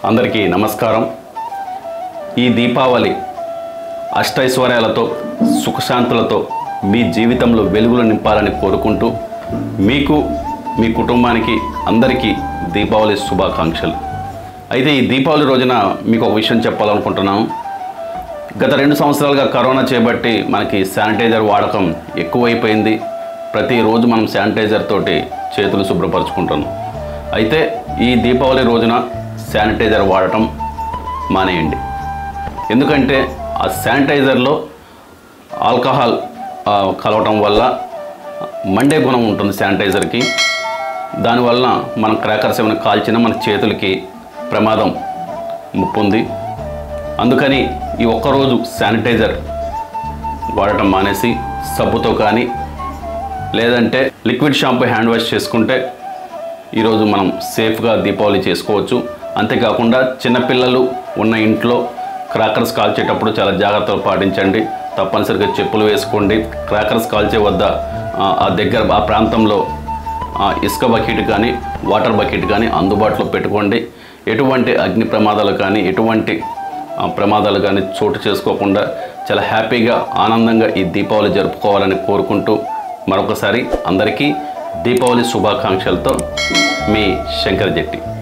అందరికీ నమస్కారం ఈ దీపావళి అష్టైశ్వర్యాలతో సుఖశాంతులతో మీ జీవితంలో వెలుగులు నింపాలని కోరుకుంటూ మీకు మీ కుటుంబానికి అందరికీ దీపావళి శుభాకాంక్షలు అయితే ఈ దీపావళి రోజున మీకు ఒక విషయం చెప్పాలనుకుంటున్నాను గత రెండు సంవత్సరాలుగా కరోనా చేపట్టి మనకి శానిటైజర్ వాడకం ఎక్కువైపోయింది ప్రతిరోజు మనం శానిటైజర్ తోటి చేతులు శుభ్రపరచుకుంటాం అయితే ఈ దీపావళి రోజున శానిటైజర్ వాడటం మానేయండి ఎందుకంటే ఆ శానిటైజర్లో ఆల్కహాల్ ఆ, కలవటం వల్ల మండే గుణం ఉంటుంది శానిటైజర్కి దానివల్ల మనం క్రాకర్స్ ఏమైనా కాల్చినా మన చేతులకి ప్రమాదం ముప్పుంది అందుకని ఈ ఒక్కరోజు శానిటైజర్ వాడటం మానేసి సబ్బుతో కానీ లేదంటే లిక్విడ్ షాంపూ హ్యాండ్ వాష్ చేసుకుంటే ఈరోజు మనం సేఫ్గా దీపావళి చేసుకోవచ్చు అంతేకాకుండా చిన్నపిల్లలు ఉన్న ఇంట్లో క్రాకర్స్ కాల్చేటప్పుడు చాలా జాగ్రత్తలు పాటించండి తప్పనిసరిగా చెప్పులు వేసుకోండి క్రాకర్స్ కాల్చే వద్ద ఆ, ఆ దగ్గర ఆ ప్రాంతంలో ఆ, ఇసుక బకెట్ కానీ వాటర్ బకెట్ కానీ అందుబాటులో పెట్టుకోండి ఎటువంటి అగ్ని ప్రమాదాలు కానీ ఎటువంటి ఆ, ప్రమాదాలు కానీ చోటు చేసుకోకుండా చాలా హ్యాపీగా ఆనందంగా ఈ దీపావళి జరుపుకోవాలని కోరుకుంటూ మరొకసారి అందరికీ దీపావళి శుభాకాంక్షలతో మీ శంకర్ జెట్టి